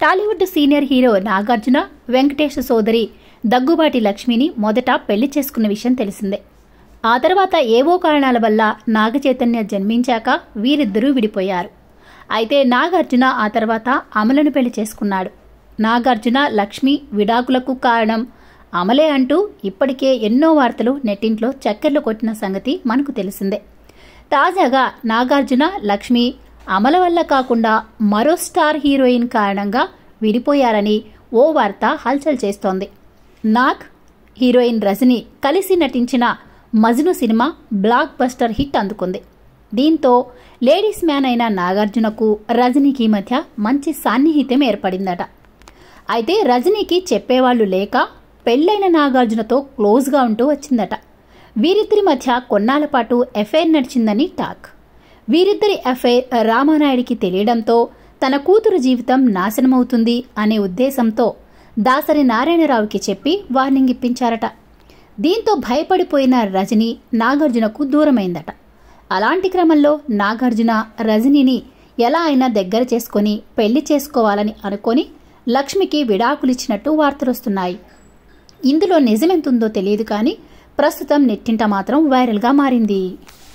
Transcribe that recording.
Tollywood senior hero Nagarjuna Venkatesh సోదరి దగ్గుబాటి లక్ష్మిని మొదట పెళ్లి చేసుకున్న విషయం తెలిసిందే ఆ తర్వాత ఏవో కారణాల వల్ల నాగచైతన్య జన్మించాక వీరిద్దరూ విడిపోయారు అయితే నాగార్జున ఆ తర్వాత అమలను పెళ్లి చేసుకున్నాడు నాగార్జున లక్ష్మి విడాకులకు కారణం అమలే అంటూ ఇప్పటికే ఎన్నో వార్తలు నెట్టింట్లో చక్కర్లు కొట్టిన సంగతి మనకు తెలిసిందే తాజాగా నాగార్జున లక్ష్మి అమల వల్ల కాకుండా మరో స్టార్ హీరోయిన్ కారణంగా విడిపోయారని ఓ వార్త హల్చల్ చేస్తోంది నాగ్ హీరోయిన్ రజని కలిసి నటించిన Majnu cinema blockbuster hit అందుకుంది దీంతో లేడీస్ మ్యాన్ అయిన నాగార్జునకు రజనీకి మధ్య మంచి సాన్నిహిత్యం ఏర్పడిందట అయితే రజనీకి చెప్పేవాళ్లు లేక పెళ్లైన నాగార్జునతో క్లోజ్గా ఉంటూ వచ్చిందట వీరిద్దరి మధ్య కొన్నాళ్ల పాటు ఎఫైర్ నడిచిందని టాక్ వీరిద్దరి అఫైర్ రామానాయుడికి తెలియడంతో తన కూతురు జీవితం నాశనమవుతుంది అనే ఉద్దేశంతో దాసరి నారాయణరావుకి చెప్పి వార్నింగ్ ఇప్పించారట దీంతో భయపడిపోయిన రజని నాగార్జునకు దూరమైందట అలాంటి క్రమంలో నాగార్జున రజనీని ఎలా అయినా దగ్గర చేసుకొని పెళ్లి చేసుకోవాలని అనుకొని లక్ష్మికి విడాకులిచ్చినట్టు వార్తలొస్తున్నాయి ఇందులో నిజమెంతుందో తెలియదు కానీ ప్రస్తుతం నెట్టింట మాత్రం వైరల్గా మారింది